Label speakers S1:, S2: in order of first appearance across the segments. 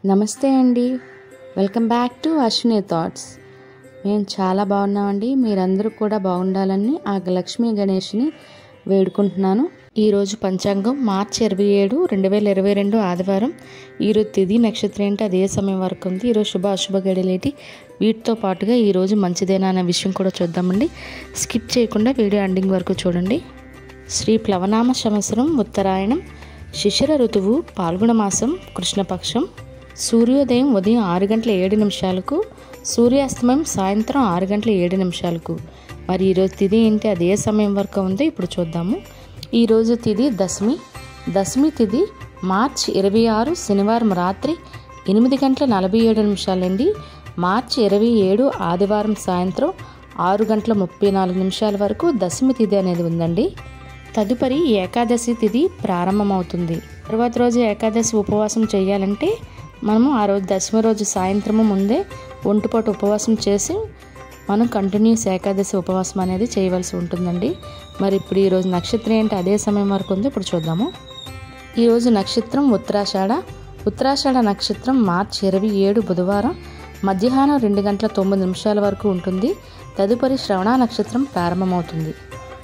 S1: నమస్తే అండి welcome back to Ashwini thoughts మేము చాలా బాగున్నామండి మీరందరూ కూడా బాగుండాలని ఆ లక్ష్మీ గణేష్ని వేడుకుంటున్నాను ఈరోజు పంచాంగం మార్చి ఇరవై ఏడు రెండు వేల ఇరవై రెండు ఆదివారం ఈరోజు తిథి నక్షత్రం ఏంటి అదే సమయం వరకు ఉంది ఈరోజు శుభ అశుభ గడిలేటి వీటితో పాటుగా ఈరోజు మంచిదేనా అనే విషయం కూడా చూద్దామండి స్కిప్ చేయకుండా వీడియో ఎండింగ్ వరకు చూడండి శ్రీ ప్లవనామ సంవత్సరం ఉత్తరాయణం శిశిర ఋతువు పాల్గొన మాసం కృష్ణపక్షం సూర్యోదయం ఉదయం ఆరు గంటల ఏడు నిమిషాలకు సూర్యాస్తమయం సాయంత్రం ఆరు గంటల ఏడు నిమిషాలకు మరి ఈరోజు తిథి ఏంటి అదే సమయం వరకు ఉందో ఇప్పుడు చూద్దాము ఈరోజు తిథి దశమి దశమి తిథి మార్చి ఇరవై ఆరు శనివారం రాత్రి ఎనిమిది గంటల నలభై ఏడు నిమిషాలండి మార్చి ఇరవై ఏడు ఆదివారం సాయంత్రం ఆరు గంటల ముప్పై నాలుగు నిమిషాల వరకు దశమి తిథి అనేది ఉందండి తదుపరి ఏకాదశి తిథి ప్రారంభమవుతుంది తర్వాత రోజు ఏకాదశి ఉపవాసం చేయాలంటే మనము ఆ రోజు దశమి రోజు సాయంత్రము ముందే ఒంటిపూట ఉపవాసం చేసి మనం కంటిన్యూస్ ఏకాదశి ఉపవాసం అనేది చేయవలసి ఉంటుందండి మరి ఇప్పుడు ఈరోజు నక్షత్రం ఏంటి అదే సమయం వరకు ఉందో ఇప్పుడు చూద్దాము ఈరోజు నక్షత్రం ఉత్తరాషాఢ ఉత్తరాషాఢ నక్షత్రం మార్చి ఇరవై ఏడు బుధవారం మధ్యాహ్నం రెండు గంటల తొమ్మిది నిమిషాల వరకు ఉంటుంది తదుపరి శ్రవణ నక్షత్రం ప్రారంభమవుతుంది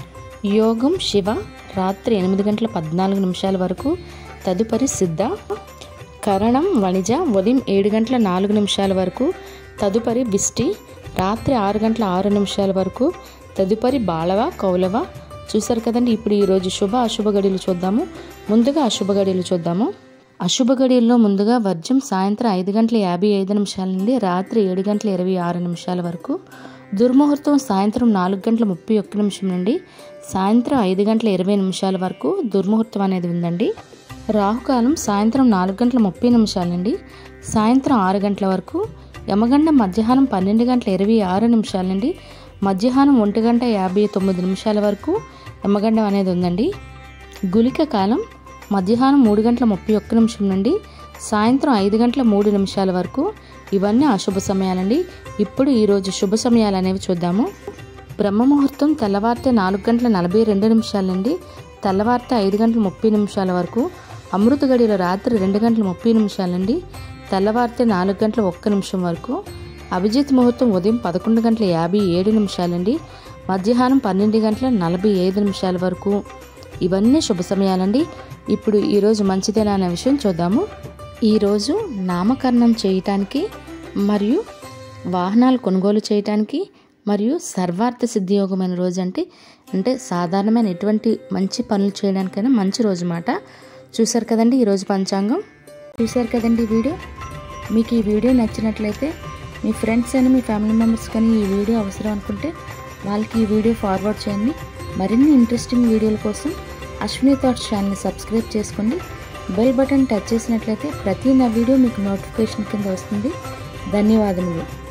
S1: యోగం శివ రాత్రి ఎనిమిది గంటల పద్నాలుగు నిమిషాల వరకు తదుపరి సిద్ధ కరణం వణిజ ఉదయం ఏడు గంటల నాలుగు నిమిషాల వరకు తదుపరి విష్టి రాత్రి ఆరు గంటల ఆరు నిమిషాల వరకు తదుపరి బాళవ కౌలవ చూసారు కదండి ఇప్పుడు ఈరోజు శుభ అశుభ గడియలు చూద్దాము ముందుగా అశుభ గడియలు చూద్దాము అశుభ గడియల్లో ముందుగా వర్జం సాయంత్రం ఐదు గంటల యాభై ఐదు నిమిషాల నుండి రాత్రి ఏడు గంటల ఇరవై ఆరు నిమిషాల వరకు దుర్ముహూర్తం సాయంత్రం నాలుగు గంటల ముప్పై ఒక్క నిమిషం నుండి సాయంత్రం ఐదు గంటల ఇరవై నిమిషాల వరకు దుర్ముహూర్తం అనేది ఉందండి రాహుకాలం సాయంత్రం నాలుగు గంటల ముప్పై నిమిషాల నుండి సాయంత్రం ఆరు గంటల వరకు యమగండం మధ్యాహ్నం పన్నెండు గంటల ఇరవై ఆరు నిమిషాల నుండి మధ్యాహ్నం ఒంటి గంట యాభై తొమ్మిది నిమిషాల వరకు యమగండం అనేది ఉందండి గులిక కాలం మధ్యాహ్నం మూడు గంటల ముప్పై ఒక్క నిమిషం నుండి సాయంత్రం ఐదు గంటల మూడు నిమిషాల వరకు ఇవన్నీ అశుభ సమయాలండి ఇప్పుడు ఈరోజు శుభ సమయాలు అనేవి చూద్దాము బ్రహ్మముహూర్తం తెల్లవారితే నాలుగు గంటల నలభై రెండు నిమిషాల నుండి తెల్లవారితే ఐదు గంటల ముప్పై నిమిషాల వరకు అమృత గడిలో రాత్రి రెండు గంటల ముప్పై నిమిషాల నుండి తెల్లవారితే నాలుగు గంటల ఒక్క నిమిషం వరకు అభిజిత్ ముహూర్తం ఉదయం పదకొండు గంటల యాభై ఏడు నిమిషాల నుండి మధ్యాహ్నం పన్నెండు గంటల నలభై ఐదు నిమిషాల వరకు ఇవన్నీ శుభ సమయాలండి ఇప్పుడు ఈరోజు మంచిదేనా అనే విషయం చూద్దాము ఈరోజు నామకరణం చేయటానికి మరియు వాహనాలు కొనుగోలు చేయటానికి మరియు సర్వార్థ సిద్ధియోగమైన రోజు అంటే అంటే సాధారణమైన ఎటువంటి మంచి పనులు చేయడానికైనా మంచి రోజు మాట చూసారు కదండి ఈరోజు పంచాంగం చూసారు కదండి ఈ వీడియో మీకు ఈ వీడియో నచ్చినట్లయితే మీ ఫ్రెండ్స్ అని మీ ఫ్యామిలీ మెంబర్స్ కానీ ఈ వీడియో అవసరం అనుకుంటే వాళ్ళకి ఈ వీడియో ఫార్వర్డ్ చేయండి మరిన్ని ఇంట్రెస్టింగ్ వీడియోల కోసం అశ్విని థాట్స్ ఛానల్ని సబ్స్క్రైబ్ చేసుకోండి బెల్ బటన్ టచ్ చేసినట్లయితే ప్రతి నా వీడియో మీకు నోటిఫికేషన్ కింద వస్తుంది ధన్యవాదములు